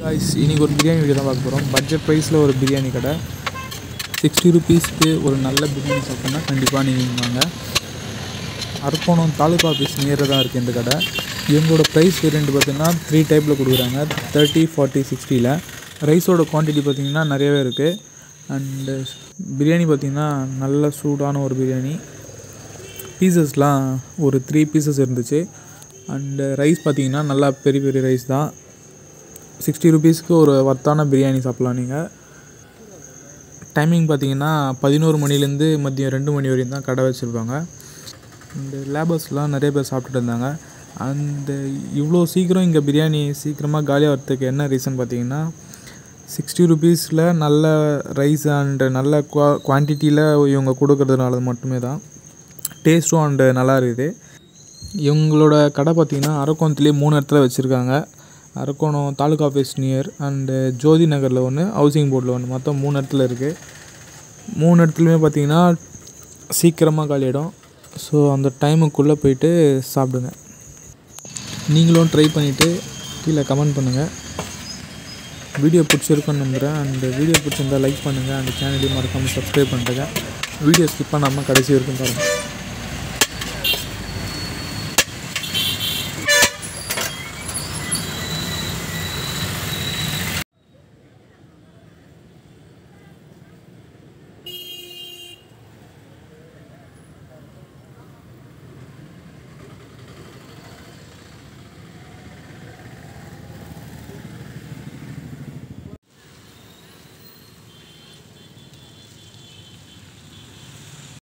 guys இன்றைக்கி ஒரு biryani video தான் பார்க்க போகிறோம் பட்ஜெட் ப்ரைஸில் ஒரு பிரியாணி கடை சிக்ஸ்டி ருபீஸ்க்கு ஒரு நல்ல பிரியாணி சாப்பிட்னா கண்டிப்பாக நீங்கள் வாங்க அரக்கோணம் தாலுகா ஆஃபீஸ் நியராக தான் இருக்குது இந்த கடை இவங்களோட ப்ரைஸ் வேரியண்ட் பார்த்தீங்கன்னா த்ரீ டைப்பில் கொடுக்குறாங்க தேர்ட்டி ஃபார்ட்டி சிக்ஸ்டியில் ரைஸோட குவான்டிட்டி பார்த்திங்கன்னா நிறையவே இருக்குது அண்டு பிரியாணி பார்த்திங்கன்னா நல்ல சூடான ஒரு பிரியாணி பீசஸ்லாம் ஒரு த்ரீ பீசஸ் இருந்துச்சு அண்டு ரைஸ் பார்த்திங்கன்னா நல்லா பெரிய பெரிய ரைஸ் தான் சிக்ஸ்டி ருபீஸ்க்கு ஒரு வர்த்தான பிரியாணி சாப்பிட்லாம் நீங்கள் டைமிங் பார்த்தீங்கன்னா பதினோரு மணிலேருந்து மதியம் ரெண்டு மணி வரையும் தான் கடை வச்சுருப்பாங்க இந்த லேபர்ஸ்லாம் நிறைய பேர் சாப்பிட்டுட்டு இருந்தாங்க அந்த இவ்வளோ சீக்கிரம் இங்கே பிரியாணி சீக்கிரமாக காலியாக வரத்துக்கு என்ன ரீசன் பார்த்தீங்கன்னா சிக்ஸ்டி ருபீஸில் நல்ல ரைஸ் அண்ட் நல்ல குவா குவான்டிட்டியில் இவங்க கொடுக்கறதுனால மட்டுமே தான் டேஸ்ட்டும் அண்டு நல்லா இருக்குது இவங்களோட கடை பார்த்திங்கன்னா அரக்கோணத்துலேயே மூணு இடத்துல வச்சுருக்காங்க Arakkonam taluka office near and Jyothi நகரில் ஒன்று ஹவுசிங் போர்டில் ஒன்று மொத்தம் மூணு இடத்துல இருக்குது மூணு இடத்துலையுமே பார்த்தீங்கன்னா சீக்கிரமாக காலியிடும் ஸோ அந்த டைமுக்குள்ளே போயிட்டு சாப்பிடுங்க நீங்களும் ட்ரை பண்ணிவிட்டு கீழே கமெண்ட் பண்ணுங்கள் வீடியோ பிடிச்சிருக்குன்னு நம்புகிறேன் அந்த வீடியோ பிடிச்சிருந்தா லைக் பண்ணுங்கள் அந்த சேனலையும் மறக்காமல் சப்ஸ்கிரைப் பண்ணுறேங்க வீடியோ ஸ்கிப் பண்ணாமல் கடைசி வரைக்கும் பாருங்கள்